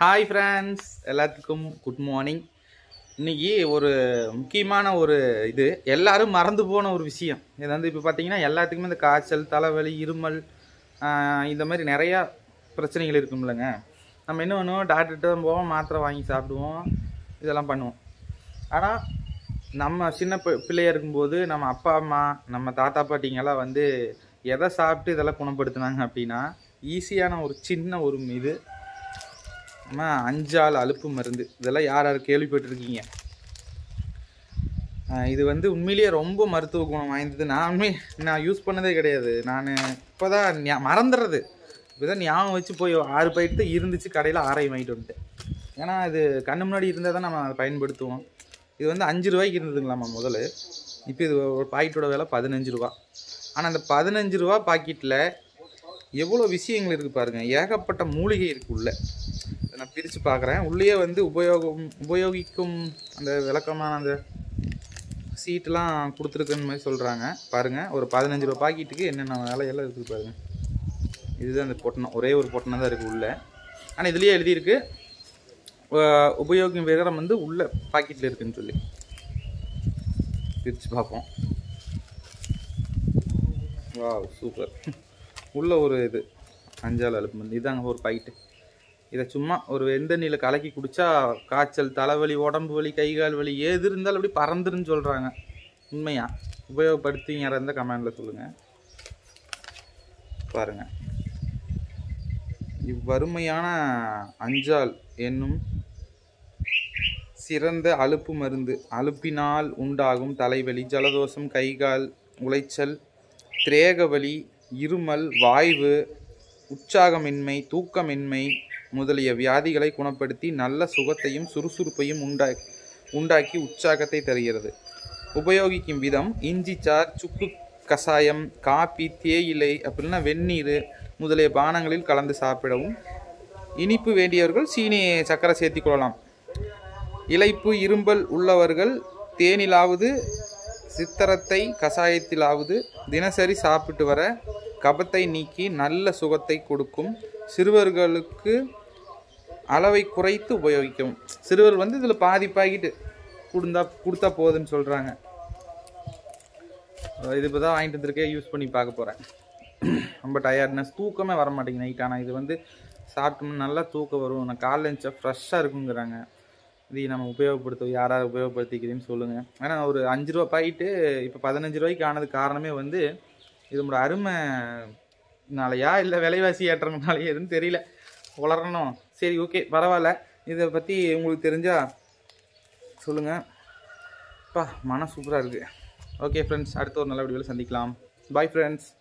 hi friends எல்லாத்துக்கும் good morning இன்னைக்கு ஒரு முக்கியமான ஒரு இது எல்லாரும் மறந்து போன ஒரு விஷயம் இது வந்து இப்போ பார்த்தீங்கன்னா எல்லாத்துக்குமே இந்த காய்ச்சல் தலைவலி இருமல் ஆஹ் இந்த மாதிரி நிறையா பிரச்சனைகள் இருக்கும்லங்க நம்ம என்ன பண்ணுவோம் டாக்டர்கிட்ட போவோம் மாத்திரை வாங்கி சாப்பிடுவோம் இதெல்லாம் பண்ணுவோம் ஆனால் நம்ம சின்ன பி பிள்ளையா இருக்கும்போது நம்ம அப்பா அம்மா நம்ம தாத்தா பாட்டிங்கெல்லாம் வந்து எதை சாப்பிட்டு இதெல்லாம் குணப்படுத்துனாங்க அப்படின்னா ஈஸியான ஒரு சின்ன ஒரு இது நம்ம அஞ்சால் அலுப்பு மருந்து இதெல்லாம் யார் யார் கேள்விப்பட்டிருக்கீங்க ஆஹ் இது வந்து உண்மையிலேயே ரொம்ப மருத்துவ குணம் வாய்ந்தது நான் உண்மை நான் யூஸ் பண்ணதே கிடையாது நான் இப்போ தான் மறந்துடுறது இப்போதான் ஞாபகம் வச்சு போய் ஆறு பாயிட்டு இருந்துச்சு கடையில் ஆரையும் வாங்கிட்டு வந்துட்டேன் ஏன்னா இது கண்ணு முன்னாடி இருந்தால் தான் நம்ம அதை பயன்படுத்துவோம் இது வந்து அஞ்சு ரூபாய்க்கு இருந்ததுங்களாம்மா முதல்ல இப்போ இது ஒரு பாக்கெட்டோட விலை பதினஞ்சு ரூபா ஆனால் அந்த பதினஞ்சு ரூபா பாக்கெட்டில் எவ்வளோ விஷயங்கள் இருக்குது பாருங்கள் ஏகப்பட்ட மூலிகை இருக்குது உள்ள இதை நான் பிரித்து பார்க்குறேன் உள்ளேயே வந்து உபயோகம் உபயோகிக்கும் அந்த விளக்கமான அந்த சீட்டெலாம் கொடுத்துருக்குன்னு மாதிரி சொல்கிறாங்க பாருங்கள் ஒரு பதினஞ்சு ரூபா பாக்கெட்டுக்கு என்னென்ன வேலையெல்லாம் இருக்குது பாருங்கள் இதுதான் அந்த பொட்டணம் ஒரே ஒரு பொட்டணம் தான் இருக்குது உள்ளே ஆனால் இதுலேயே எழுதியிருக்கு அஹ் உபயோகம் விவரம் வந்து உள்ள பாக்கெட்டில் இருக்குன்னு சொல்லி பிரித்து பார்ப்போம் வா சூப்பர் உள்ள ஒரு இது அஞ்சால் அலுப்பு மருந்து இதாங்க ஒரு பாக்கெட்டு இதை சும்மா ஒரு வெந்தண்ணியில் கலக்கி குடிச்சா காய்ச்சல் தலைவலி உடம்பு வலி கை கால் வலி ஏது இருந்தாலும் அப்படி பறந்துருன்னு சொல்கிறாங்க உண்மையா உபயோகப்படுத்தி யாராக கமெண்டில் சொல்லுங்கள் பாருங்க இவ்வறுமையான அஞ்சால் என்னும் சிறந்த அலுப்பு மருந்து அலுப்பினால் உண்டாகும் தலைவலி ஜலதோஷம் கைகால் உளைச்சல் திரேகவலி இருமல் வாய்வு உற்சாகமின்மை தூக்கமின்மை முதலிய வியாதிகளை குணப்படுத்தி நல்ல சுகத்தையும் சுறுசுறுப்பையும் உண்டா உண்டாக்கி உற்சாகத்தை தருகிறது உபயோகிக்கும் விதம் இஞ்சி சார் சுக்கு கசாயம் காப்பி தேயிலை அப்படின்னா வெந்நீர் முதலிய பானங்களில் கலந்து சாப்பிடவும் இனிப்பு வேண்டியவர்கள் சீனி சர்க்கரை சேர்த்திக் கொள்ளலாம் இளைப்பு இரும்பல் உள்ளவர்கள் தேனிலாவது சித்தரத்தை கசாயத்திலாவது தினசரி சாப்பிட்டு வர கபத்தை நீக்கி நல்ல சுகத்தை கொடுக்கும் சிறுவர்களுக்கு அளவை குறைத்து உபயோகிக்கவும் சிறுவர் வந்து இதில் பாதி பாக்கிட்டு கொடுந்தா கொடுத்தா போதுன்னு சொல்கிறாங்க இது இப்போ தான் வாங்கிட்டு வந்திருக்கேன் யூஸ் பண்ணி பார்க்க போகிறேன் ரொம்ப டயர்ட்னஸ் தூக்கமே வர மாட்டேங்குது நைட் ஆனால் இது வந்து சாப்பிட்டோம்னா நல்லா தூக்கம் வரும் நான் காலைல இருந்துச்சா ஃப்ரெஷ்ஷாக இருக்குங்கிறாங்க இது நம்ம உபயோகப்படுத்த யாராவது உபயோகப்படுத்திக்கிறேன்னு சொல்லுங்கள் ஏன்னா ஒரு அஞ்சு ரூபா பாயிட்டு இப்போ பதினஞ்சு ரூபாய்க்கு ஆனது காரணமே வந்து இதோட அருமை நாளையா இல்லை விலைவாசி ஏற்றம்னாலே எதுன்னு தெரியல வளரணும் சரி ஓகே பரவாயில்ல இதை பற்றி உங்களுக்கு தெரிஞ்சா சொல்லுங்கள் பா மன சூப்பராக இருக்குது ஓகே ஃப்ரெண்ட்ஸ் அடுத்த ஒரு நல்ல வீடியோவில் சந்திக்கலாம் பாய் ஃப்ரெண்ட்ஸ்